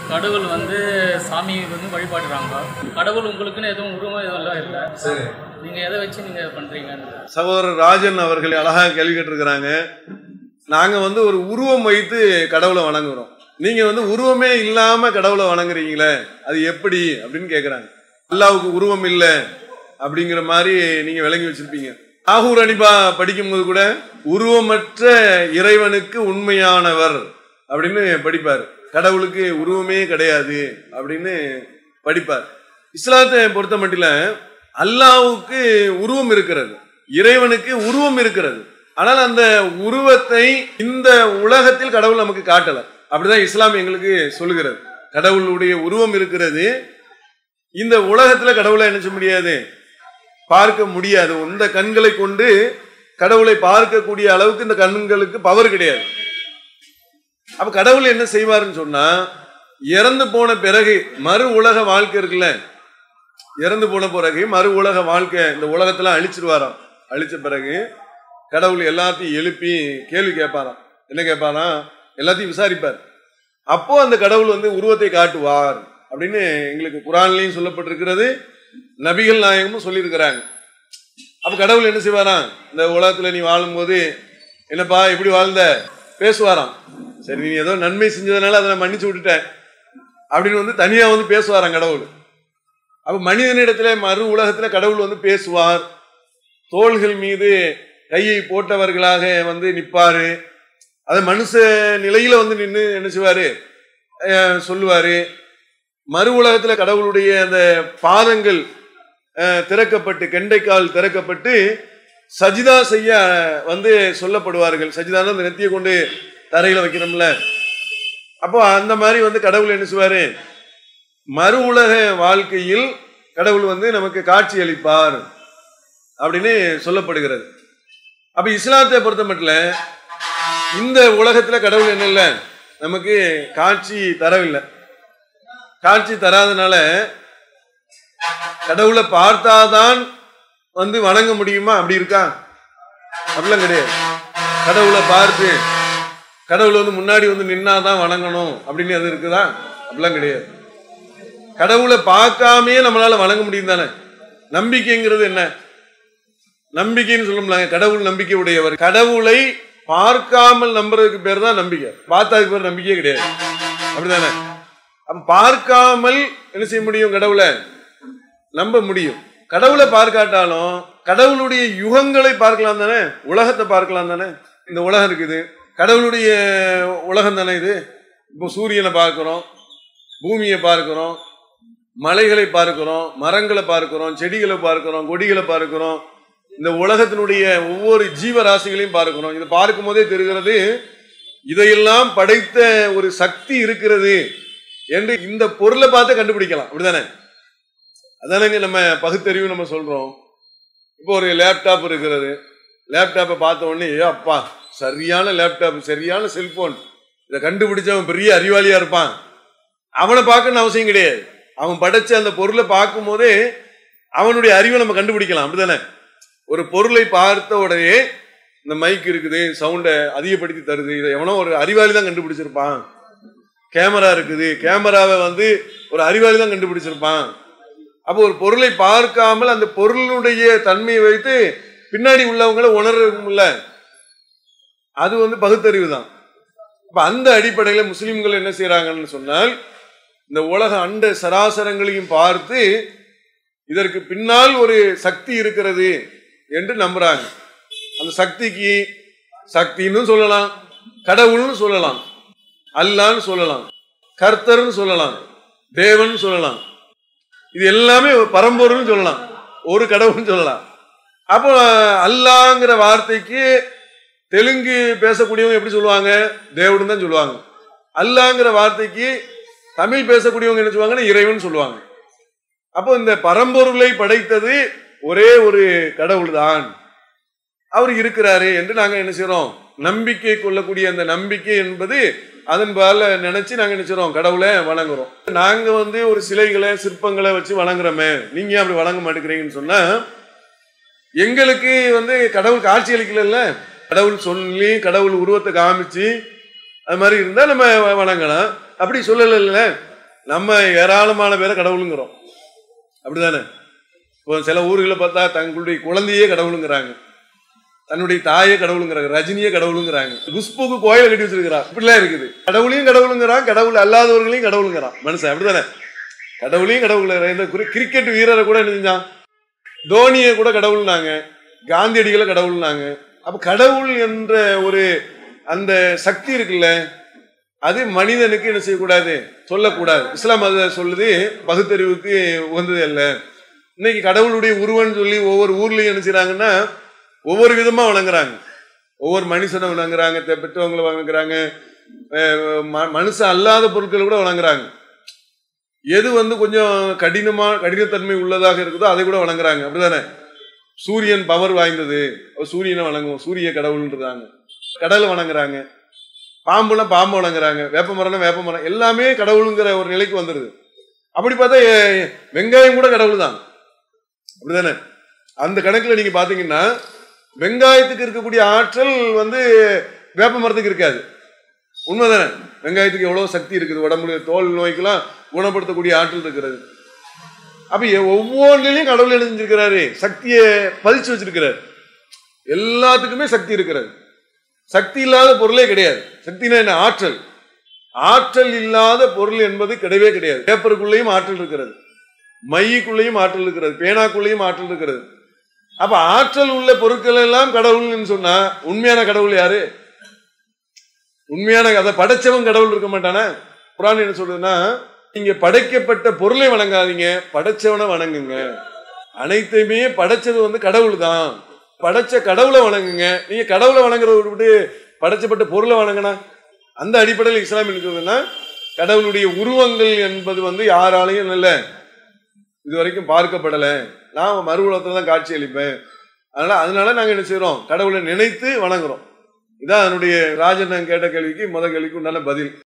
கடவுள் வந்து சாமி வந்து வழிபாடுறாங்க கடவுள் உங்களுக்குன்னு எதுவும் உருவம் எதுவும் இல்லை சரி நீங்கள் எதை வச்சு நீங்கள் பண்ணுறீங்கன்னு சகோதரர் ராஜன் அவர்கள் அழகாக கேள்வி கேட்டிருக்கிறாங்க நாங்க வந்து ஒரு உருவம் வைத்து கடவுளை வணங்குறோம் நீங்க வந்து உருவமே இல்லாம கடவுளை வணங்குறீங்களே அது எப்படி அப்படின்னு கேக்குறாங்க அல்லாவுக்கு உருவம் இல்லை அப்படிங்கிற மாதிரி நீங்க விளங்கி வச்சிருப்பீங்க நாகூர் அனிபா படிக்கும்போது கூட உருவமற்ற இறைவனுக்கு உண்மையானவர் அப்படின்னு படிப்பார் கடவுளுக்கு உருவமே கிடையாது அப்படின்னு படிப்பார் இஸ்லாத்தை பொறுத்த மட்டும் அல்லாவுக்கு உருவம் இருக்கிறது இறைவனுக்கு உருவம் இருக்கிறது ஆனால் அந்த உருவத்தை இந்த உலகத்தில் கடவுள் நமக்கு காட்டல அப்படிதான் இஸ்லாம் எங்களுக்கு சொல்லுகிறது கடவுளுடைய உருவம் இருக்கிறது இந்த உலகத்துல கடவுளை என்ன செய்ய முடியாது பார்க்க முடியாது இந்த கண்களை கொண்டு கடவுளை பார்க்கக்கூடிய அளவுக்கு இந்த கண்களுக்கு பவர் கிடையாது அப்ப கடவுள் என்ன செய்வாருன்னு சொன்னா இறந்து போன பிறகு மறு உலக வாழ்க்கை இருக்குல்ல இறந்து போன பிறகு மறு உலக வாழ்க்கை இந்த உலகத்துல அழிச்சிருவாராம் அழிச்ச பிறகு கடவுள் எல்லாத்தையும் எழுப்பி கேள்வி கேட்பாராம் என்ன கேட்பாராம் எல்லாத்தையும் விசாரிப்பார் அப்போ அந்த கடவுள் வந்து உருவத்தை காட்டுவார் அப்படின்னு எங்களுக்கு குரான்லயும் சொல்லப்பட்டிருக்கிறது நபிகள் நாயகமும் சொல்லியிருக்கிறாங்க அப்ப கடவுள் என்ன செய்வாராம் இந்த உலகத்துல நீ வாழும்போது என்னப்பா எப்படி வாழ்ந்த பேசுவாராம் சரி நீ ஏதோ நன்மை செஞ்சதுனால அதை நான் மன்னிச்சு விட்டுட்டேன் அப்படின்னு வந்து தனியா வந்து பேசுவாராம் கடவுள் அப்ப மனிதனிடத்துல மறு உலகத்துல கடவுள் வந்து பேசுவார் தோள்கள் மீது கையை போட்டவர்களாக வந்து நிப்பாரு அது மனுஷ நிலையில வந்து நின்று என்ன செய்வாரு அஹ் சொல்லுவாரு மறு உலகத்துல கடவுளுடைய அந்த பாதங்கள் அஹ், திறக்கப்பட்டு கெண்டைக்கால் திறக்கப்பட்டு சஜிதா செய்ய வந்து சொல்லப்படுவார்கள் சஜிதான அந்த நெத்தியை கொண்டு தரையில வைக்கிறோம்ல அப்போ அந்த மாதிரி வந்து கடவுள் என்ன செய்வாரு மறு உலக வாழ்க்கையில் கடவுள் வந்து நமக்கு காட்சி அளிப்பார் அப்படின்னு சொல்லப்படுகிறது அப்ப இஸ்லாத்தை பொறுத்த மட்டும் இந்த உலகத்துல கடவுள் என்ன இல்லை நமக்கு காட்சி தரவில்லை காட்சி தராதனால கடவுளை பார்த்தாதான் வந்து வணங்க முடியுமா அப்படி இருக்கா அப்படிலாம் கிடையாது கடவுளை பார்த்து கடவுள் வந்து முன்னாடி வந்து நின்னாதான் வணங்கணும் அப்படின்னு அது இருக்குதா அப்படிலாம் கிடையாது கடவுளை பார்க்காமே நம்மளால வணங்க முடியும் தானே நம்பிக்கைங்கிறது என்ன நம்பிக்கைன்னு சொல்லும்லாங்க கடவுள் நம்பிக்கை உடையவர் கடவுளை பார்க்காமல் நம்புறதுக்கு பேர் தான் நம்பிக்கை பார்த்ததுக்கு பேர் நம்பிக்கையே கிடையாது அப்படிதானே அப்ப பார்க்காமல் என்ன செய்ய முடியும் கடவுளை நம்ப முடியும் கடவுளை பார்க்காட்டாலும் கடவுளுடைய யுகங்களை பார்க்கலாம் தானே உலகத்தை பார்க்கலாம் தானே இந்த உலகம் இருக்குது கடவுளுடைய உலகம் தானே இது இப்போ சூரியனை பார்க்கிறோம் பூமியை பார்க்கிறோம் மலைகளை பார்க்கிறோம் மரங்களை பார்க்கிறோம் செடிகளை பார்க்கிறோம் கொடிகளை பார்க்கிறோம் இந்த உலகத்தினுடைய ஒவ்வொரு ஜீவராசிகளையும் பார்க்கிறோம் இதை பார்க்கும் போதே தெரிகிறது இதையெல்லாம் படைத்த ஒரு சக்தி இருக்கிறது என்று இந்த பொருளை பார்த்து கண்டுபிடிக்கலாம் அப்படிதானே அதானங்க நம்ம பகுத்தறிவு நம்ம சொல்றோம் இப்போ ஒரு லேப்டாப் இருக்கிறது லேப்டாப்பை பார்த்த உடனே ஏ அப்பா சரியான லேப்டாப் சரியான செல்போன் இதை கண்டுபிடிச்சவன் பெரிய அறிவாளியா இருப்பான் அவனை பார்க்கணும்னு அவசியம் கிடையாது அவன் படைச்ச அந்த பொருளை பார்க்கும் போதே அவனுடைய அறிவை நம்ம கண்டுபிடிக்கலாம் அப்படிதானே ஒரு பொருளை பார்த்த உடனே இந்த மைக் இருக்குது சவுண்டை அதிகப்படுத்தி தருது இதை எவனோ ஒரு அறிவாளி தான் கண்டுபிடிச்சிருப்பான் கேமரா இருக்குது கேமராவை வந்து ஒரு அறிவாளி தான் கண்டுபிடிச்சிருப்பான் அப்போ ஒரு பொருளை பார்க்காமல் அந்த பொருளுடைய தன்மையை வைத்து பின்னாடி உள்ளவங்களை உணர்றதுல அது வந்து பகுத்தறிவு தான் இப்ப அந்த அடிப்படையில முஸ்லிம்கள் என்ன செய்யறாங்கன்னு சொன்னால் இந்த உலக அண்ட சராசரங்களையும் பார்த்து இதற்கு பின்னால் ஒரு சக்தி இருக்கிறது என்று நம்புறாங்க அந்த சக்திக்கு சக்தின்னு சொல்லலாம் கடவுள்னு சொல்லலாம் அல்லான்னு சொல்லலாம் கர்த்தர்னு சொல்லலாம் தேவன் சொல்லலாம் இது எல்லாமே ஒரு பரம்பொருள்னு சொல்லலாம் ஒரு கடவுள்னு சொல்லலாம் அப்போ அல்லாங்கிற வார்த்தைக்கு தெலுங்கு பேசக்கூடியவங்க எப்படி சொல்லுவாங்க தேவன் தான் சொல்லுவாங்க அல்லாங்கிற வார்த்தைக்கு தமிழ் பேசக்கூடியவங்க என்ன சொல்லுவாங்கன்னா இறைவன் சொல்லுவாங்க அப்போ இந்த பரம்பொருளை படைத்தது ஒரே ஒரு கடவுள் தான் அவர் இருக்கிறாரு என்று நாங்க என்ன செய்றோம் நம்பிக்கை கொள்ளக்கூடிய அந்த நம்பிக்கை என்பது அதன் பால நினைச்சு நாங்க என்ன செய்றோம் கடவுளை வணங்குறோம் நாங்க வந்து ஒரு சிலைகளை சிற்பங்களை வச்சு வணங்குறோமே நீங்க ஏன் அப்படி வணங்க மாட்டேங்கிறீங்கன்னு சொன்னா எங்களுக்கு வந்து கடவுள் காட்சி அளிக்கல கடவுள் சொல்லி கடவுள் உருவத்தை காமிச்சு அது மாதிரி இருந்தா நம்ம வ- வணங்கலாம் அப்படி சொல்லல நம்ம ஏராளமான பேரை கடவுளுங்கிறோம் அப்படிதானே இப்போ சில ஊர்களில் பார்த்தா தங்களுடைய குழந்தையே கடவுளுங்கிறாங்க தன்னுடைய தாயே கடவுளுங்கிறாங்க ரஜினியே கடவுளுங்கிறாங்க குஷ்புக்கு கோயிலை கட்டி வச்சிருக்கிறான் இப்படிலாம் இருக்குது கடவுளையும் கடவுளுங்கிறான் கடவுள் அல்லாதவர்களையும் கடவுளுங்கிறான் மனுஷன் அப்படிதானே கடவுளையும் கடவுள் இந்த குறி- கிரிக்கெட் வீரரை கூட என்ன செஞ்சான் தோனியை கூட கடவுள்னாங்க காந்தியடிகளை கடவுள்னாங்க அப்ப கடவுள் என்ற ஒரு அந்த சக்தி இருக்குல்ல அது மனிதனுக்கு என்ன செய்யக்கூடாது சொல்லக்கூடாது இஸ்லாம் அதை சொல்லுது பகுத்தறிவுக்கு உகந்தது அல்ல இன்னைக்கு கடவுளுடைய உருவம்னு சொல்லி ஒவ்வொரு ஊர்லயும் என்ன செய்றாங்கன்னா ஒவ்வொரு விதமா வணங்குறாங்க ஒவ்வொரு மனுஷனை வணங்குறாங்க தெ- பெற்றவங்களை வணங்குறாங்க அஹ் ம- மனுஷன் அல்லாத பொருட்களை கூட வணங்குறாங்க எது வந்து கொஞ்சம் கடினமா கடினத்தன்மை உள்ளதாக இருக்குதோ அதை கூட வணங்குறாங்க அப்படிதானே சூரியன் பவர் வாய்ந்தது அப்ப சூரியனை வணங்குவோம் சூரிய கடவுள்ன்றாங்க கடலை வணங்குறாங்க பாம்புனா பாம்பு வணங்குறாங்க வேப்ப மரம்னா வேப்ப மரம் எல்லாமே கடவுளுங்கிற ஒரு நிலைக்கு வந்துருது அப்படி பார்த்தா எ- வெங்காயம் கூட கடவுள் தான் அப்படிதானே அந்த கணக்குல நீங்க பாத்தீங்கன்னா வெங்காயத்துக்கு இருக்கக்கூடிய ஆற்றல் வந்து வேப்ப மரத்துக்கு இருக்காது உண்மைதானே வெங்காயத்துக்கு எவ்வளவு சக்தி இருக்குது உடம்புல தோல் நோய்க்கெல்லாம் குணப்படுத்தக்கூடிய ஆற்றல் இருக்கிறது அப்ப எ- ஒவ்வொன்றிலையும் கடவுள் என்ன செஞ்சிருக்கிறாரு சக்தியை பதிச்சு வச்சிருக்கிறாரு எல்லாத்துக்குமே சக்தி இருக்கிறது சக்தி இல்லாத பொருளே கிடையாது சக்தினா என்ன ஆற்றல் ஆற்றல் இல்லாத பொருள் என்பது கிடையவே கிடையாது பேப்பருக்குள்ளேயும் ஆற்றல் இருக்கிறது மையுக்குள்ளேயும் ஆற்றல் இருக்கிறது பேனாக்குள்ளேயும் ஆற்றல் இருக்கிறது அப்ப ஆற்றல் உள்ள பொருட்கள் எல்லாம் கடவுள்னு சொன்னா உண்மையான கடவுள் யாரு உண்மையான அதை படைச்சவன் கடவுள் இருக்க மாட்டானா குரான் என்ன சொல்றதுன்னா நீங்க படைக்கப்பட்ட பொருளை வணங்காதீங்க படைச்சவனை வணங்குங்க அனைத்தையுமே படைச்சது வந்து கடவுள் தான் படைச்ச கடவுளை வணங்குங்க நீங்க கடவுளை வணங்குறத விட்டுவிட்டு படைச்சப்பட்ட பொருளை வணங்கினா அந்த அடிப்படையில் இஸ்லாம் என்ன சொல்றதுன்னா கடவுளுடைய உருவங்கள் என்பது வந்து யாராலையும் இல்லை இது வரைக்கும் பார்க்கப்படலை நான் மறு உலகத்துல தான் காட்சி அளிப்பேன் அதனால அதனால நாங்க என்ன செய்றோம் கடவுளை நினைத்து வணங்குறோம் இதான் அதனுடைய ராஜன் கேட்ட கேள்விக்கு முத கேள்விக்கு உண்டான பதில்